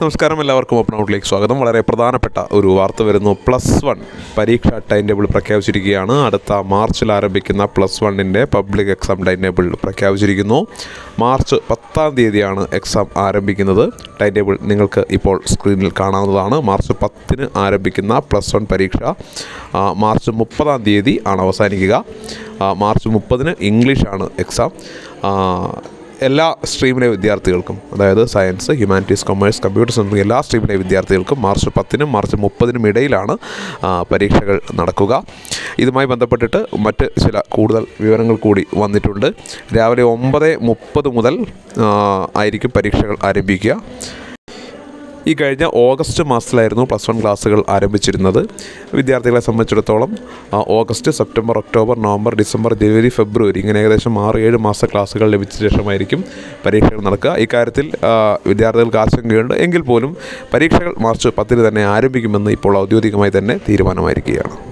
നമസ്കാരം എല്ലാവർക്കും ഓപ്പൺ ഔട്ടിലേക്ക് സ്വാഗതം വളരെ പ്രധാനപ്പെട്ട ഒരു വാർത്ത വരുന്നു പ്ലസ് വൺ പരീക്ഷ ടൈം ടേബിൾ പ്രഖ്യാപിച്ചിരിക്കുകയാണ് അടുത്ത മാർച്ചിൽ ആരംഭിക്കുന്ന പ്ലസ് വണ്ണിൻ്റെ പബ്ലിക് എക്സാം ടൈം ടേബിൾ പ്രഖ്യാപിച്ചിരിക്കുന്നു മാർച്ച് പത്താം തീയതിയാണ് എക്സാം ആരംഭിക്കുന്നത് ടൈം ടേബിൾ നിങ്ങൾക്ക് ഇപ്പോൾ സ്ക്രീനിൽ കാണാവുന്നതാണ് മാർച്ച് പത്തിന് ആരംഭിക്കുന്ന പ്ലസ് വൺ പരീക്ഷ ആ, മാർച്ച് മുപ്പതാം തീയതി ആണ് അവസാനിക്കുക ആ, മാർച്ച് മുപ്പതിന് ഇംഗ്ലീഷാണ് എക്സാം ആ, എല്ലാ സ്ട്രീമിലെ വിദ്യാർത്ഥികൾക്കും അതായത് science humanities commerce computer science എല്ലാ സ്ട്രീമിലെ വിദ്യാർത്ഥികൾക്കും മാർച്ച് പത്തിനും മാർച്ച് മുപ്പതിനും ഇടയിലാണ് ആ, പരീക്ഷകൾ നടക്കുക ഇതുമായി ബന്ധപ്പെട്ടിട്ട് മറ്റ് ചില കൂടുതൽ വിവരങ്ങൾ കൂടി വന്നിട്ടുണ്ട് രാവിലെ ഒമ്പത് മുപ്പത് മുതൽ ആ, ആയിരിക്കും പരീക്ഷകൾ ആരംഭിക്കുക ഈ കഴിഞ്ഞ ഓഗസ്റ്റ് മാസത്തിലായിരുന്നു പ്ലസ് വൺ ക്ലാസ്സുകൾ ആരംഭിച്ചിരുന്നത് വിദ്യാർത്ഥികളെ സംബന്ധിച്ചിടത്തോളം ആ, August September October November December ജനുവരി ഫെബ്രുവരി ഇങ്ങനെ ഏകദേശം ആറ് ഏഴ് മാസ ക്ലാസ്സുകൾ ലഭിച്ച ശേഷമായിരിക്കും പരീക്ഷകൾ നടക്കുക ഇക്കാര്യത്തിൽ ആ, വിദ്യാർത്ഥികൾക്ക് ആശങ്കയുണ്ട് എങ്കിൽ പോലും പരീക്ഷകൾ മാർച്ച് പത്തിന് തന്നെ ആരംഭിക്കുമെന്ന് ഇപ്പോൾ ഔദ്യോഗികമായി തന്നെ തീരുമാനമായിരിക്കുകയാണ്